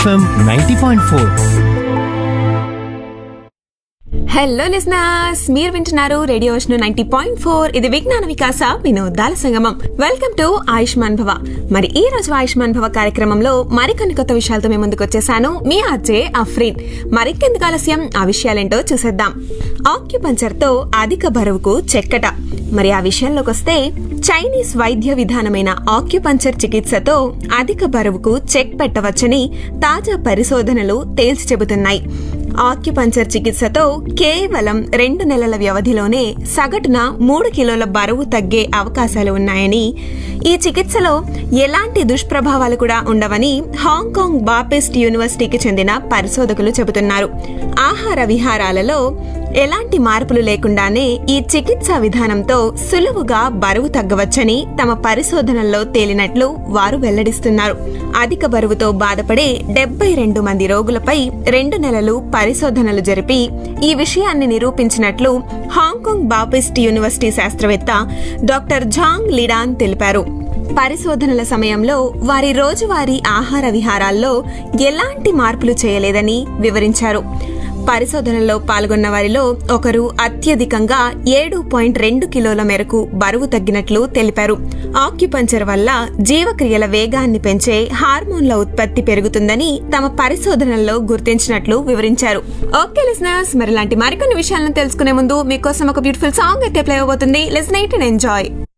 FM ninety point four hello listeners మీరు వింటున్నారు radio Vishnu ninety point four ఇది విజ్ఞాన వికాస వినోదాల సంగమం వెల్కమ్ టు ఆయుష్మాన్ భవ మరి ఈ రోజు ఆయుష్మాన్ భవ కార్యక్రమంలో మరికొన్ని కొత్త విషయాలతో మేము ముందుకు వచ్చేసాను మీ ఆర్జే అఫ్రీన్ మరికెందుకు ఆలస్యం ఆ విషయాలేంటో చూసేద్దాం ఆక్యుపంచర్ తో అధిక బరువుకు చెక్కట మరి ఆ విషయంలోకి వస్తే చైనీస్ వైద్య విధానమైన ఆక్యుపంచర్ చికిత్సతో అధిక బరువుకు చెక్ పెట్టవచ్చని తాజా పరిశోధనలు తేల్చి చెబుతున్నాయి ఆక్యుపంచర్ చికిత్సతో కేవలం రెండు నెలల వ్యవధిలోనే సగటున మూడు కిలోల బరువు తగ్గే అవకాశాలు ఉన్నాయని ఈ చికిత్సలో ఎలాంటి దుష్ప్రభావాలు కూడా ఉండవని హాంకాంగ్ బాపిస్ట్ యూనివర్సిటీకి చెందిన పరిశోధకులు చెబుతున్నారు ఆహార విహారాలలో ఎలాంటి మార్పులు లేకుండానే ఈ చికిత్సా విధానంతో సులువుగా బరువు తగ్గవచ్చని తమ పరిశోధనల్లో తేలినట్లు వారు వెల్లడిస్తున్నారు అధిక బరువుతో బాధపడే డెబ్బై రెండు మంది రోగులపై రెండు నెలలు పరిశోధనలు జరిపి ఈ విషయాన్ని నిరూపించినట్లు హాంకాంగ్ బాపిస్ట్ యూనివర్సిటీ శాస్త్రవేత్త డాక్టర్ జాంగ్ లిడాన్ తెలిపారు పరిశోధనల సమయంలో వారి రోజువారీ ఆహార విహారాల్లో ఎలాంటి మార్పులు చేయలేదని వివరించారు పరిశోధనలో పాల్గొన్న వారిలో ఒకరు అత్యధికంగా ఏడు పాయింట్ రెండు కిలోల మేరకు బరువు తగ్గినట్లు తెలిపారు ఆక్యుపంచర్ వల్ల జీవక్రియల వేగాన్ని పెంచే హార్మోన్ల ఉత్పత్తి పెరుగుతుందని తమ పరిశోధనల్లో గుర్తించినట్లు వివరించారు ఓకే లిసనర్స్ మరి ఇలాంటి మరికొన్ని విషయాలను తెలుసుకునే ముందు మీకోసం ఒక బ్యూటిఫుల్ సాంగ్ అయితే ప్లే అవబోతుంది లిసన్ అండ్ ఎంజాయ్